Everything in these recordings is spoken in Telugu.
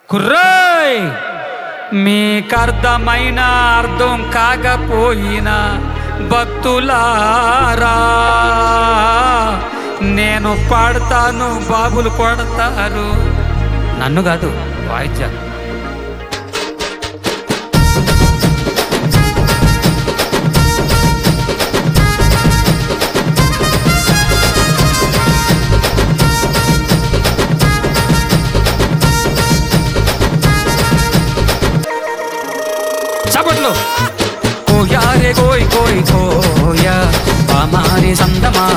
కుర్రోయ్ మీకర్థమైన అర్థం కాకపోయినా భక్తులారా నేను పాడతాను బాబులు కొడతారు నన్ను కాదు వాయిద్యాలు చప్పట్లు కోయా రే కోయ్ కోయ్ కోయా పామారి సందమా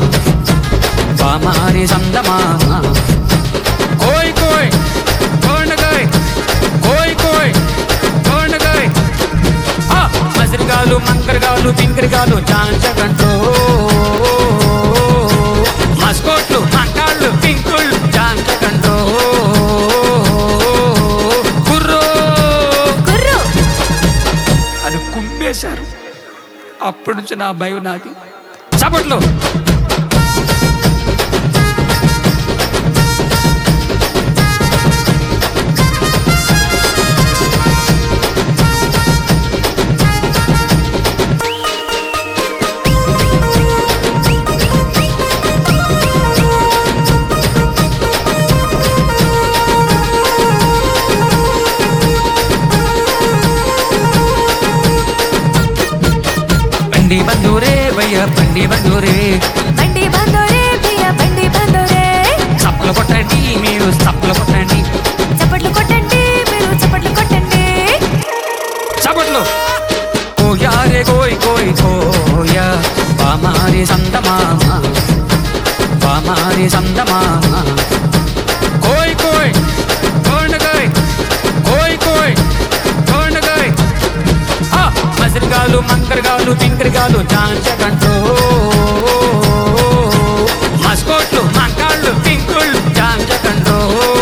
పామారి సందమా కోయ్ కోయ్ కోండగాయ్ కోయ్ కోయ్ కోండగాయ్ ఆ మసిరిగాలు మంకరగాలు పింకరిగాలు చాంచగంటో మస్కోట్లు మంకాళ్ళు పింకుళ్ళు చాంచగంటో కుర్రో కుర్రు అది కుమ్మేశారు అప్పటి నుంచి నా భయం నాది చప్పట్లు బండి బందూరే భయ్య బండి బందూరే బండి బందోరే భయ్యా బండి బందోరే చప్పలు కొట్టండి మీరు చప్పలు కొట్టండి చప్పట్లు కొట్టండి మీరు చప్పట్లు కొట్టండి చప్పట్లు కోయారే కోయ్ కోయ్ కోయా పామారి సందమా పామారి సందమా కోయ్ కోయ్ కోండగాయ్ కోయ్ కోయ్ కోండగాయ్ ఆ మసిరిగాలు మంకరగాలు పింకరిగాలు చాంచగంటో మస్కోట్లు మంకాళ్ళు పింకుళ్ళు చాంచగంటో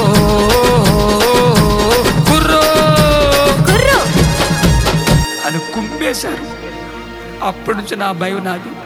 కుర్రో కుర్రు అని కుమ్మేశారు అప్పటి నుంచి నా భయం నాది